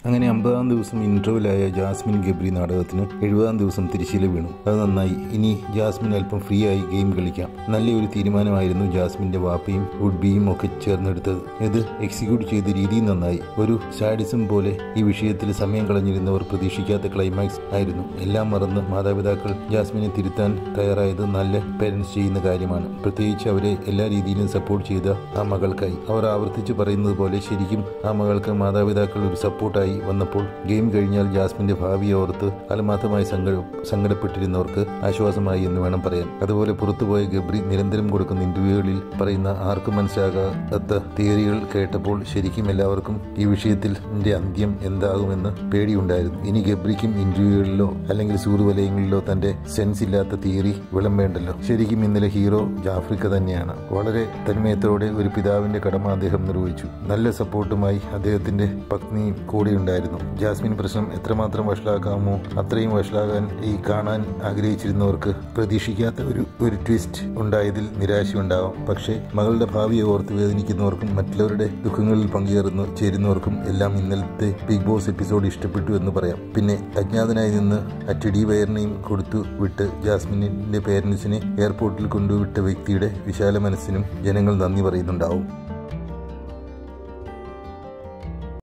അങ്ങനെ അമ്പതാം ദിവസം ഇൻട്രോയിലായ ജാസ്മിൻ ഗബ്രി നാടകത്തിന് എഴുപതാം ദിവസം തിരിശീല വീണു അത് നന്നായി ഇനി ജാസ്മിൻ അല്പം ഫ്രീ ആയി ഗെയിം കളിക്കാം നല്ലൊരു തീരുമാനമായിരുന്നു ജാസ്മിന്റെ വാപ്പയും വുഡ്ബിയും ഒക്കെ ചേർന്നെടുത്തത് ഇത് എക്സിക്യൂട്ട് ചെയ്ത രീതി നന്നായി ഒരു സാഡിസം പോലെ ഈ വിഷയത്തിൽ സമയം കളഞ്ഞിരുന്നവർ പ്രതീക്ഷിക്കാത്ത ക്ലൈമാക്സ് ആയിരുന്നു എല്ലാം മറന്ന് മാതാപിതാക്കൾ ജാസ്മിനെ തിരുത്താൻ തയ്യാറായത് നല്ല പേരൻസ് ചെയ്യുന്ന കാര്യമാണ് പ്രത്യേകിച്ച് അവരെ എല്ലാ രീതിയിലും സപ്പോർട്ട് ചെയ്ത ആ മകൾക്കായി അവർ ആവർത്തിച്ച് പറയുന്നത് പോലെ ശരിക്കും ആ മകൾക്ക് മാതാപിതാക്കൾ ഒരു സപ്പോർട്ടായി വന്നപ്പോൾ ഗെയിം കഴിഞ്ഞാൽ ജാസ്മിന്റെ ഭാവി ഓർത്ത് കാലമാത്രമായി സങ്ക സങ്കടപ്പെട്ടിരുന്നവർക്ക് ആശ്വാസമായി എന്ന് വേണം പറയാൻ അതുപോലെ പുറത്തുപോയ ഗബ്രി നിരന്തരം കൊടുക്കുന്ന ഇന്റർവ്യൂകളിൽ പറയുന്ന ആർക്കും മനസ്സിലാകാത്ത തിയറികൾ കേട്ടപ്പോൾ ശരിക്കും എല്ലാവർക്കും ഈ വിഷയത്തിൽ എന്റെ അന്ത്യം എന്താകുമെന്ന് പേടിയുണ്ടായിരുന്നു ഇനി ഗബ്രിക്കും ഇന്റർവ്യൂകളിലോ അല്ലെങ്കിൽ സൂറുവലയങ്ങളിലോ തന്റെ സെൻസ് ഇല്ലാത്ത തിയറി വിളമ്പേണ്ടല്ലോ ശരിക്കും ഇന്നലെ ഹീറോ ജാഫ്രിക്ക തന്നെയാണ് വളരെ തന്മയത്തോടെ ഒരു പിതാവിന്റെ കടമ അദ്ദേഹം നിർവഹിച്ചു നല്ല സപ്പോർട്ടുമായി അദ്ദേഹത്തിന്റെ പത്നിയും കൂടെ ഉണ്ടായിരുന്നു ജാസ്മിൻ പ്രശ്നം എത്രമാത്രം വഷളാക്കാമോ അത്രയും വഷളാകാൻ ഈ കാണാൻ ആഗ്രഹിച്ചിരുന്നവർക്ക് പ്രതീക്ഷിക്കാത്ത ഒരു ഒരു ട്വിസ്റ്റ് ഉണ്ടായതിൽ നിരാശയുണ്ടാവാം പക്ഷേ മകളുടെ ഭാവിയെ ഓർത്ത് വേദനിക്കുന്നവർക്കും മറ്റുള്ളവരുടെ ദുഃഖങ്ങളിൽ പങ്കുചേർന്ന് ചേരുന്നവർക്കും എല്ലാം ഇന്നലത്തെ ബിഗ് ബോസ് എപ്പിസോഡ് ഇഷ്ടപ്പെട്ടു എന്ന് പറയാം പിന്നെ അജ്ഞാതനായി നിന്ന് ആ ടെഡി വയറിനെയും കൊടുത്തു വിട്ട് ജാസ്മിനിന്റെ പേരൻസിനെ എയർപോർട്ടിൽ കൊണ്ടുവിട്ട വ്യക്തിയുടെ വിശാല മനസ്സിനും ജനങ്ങൾ നന്ദി പറയുന്നുണ്ടാവും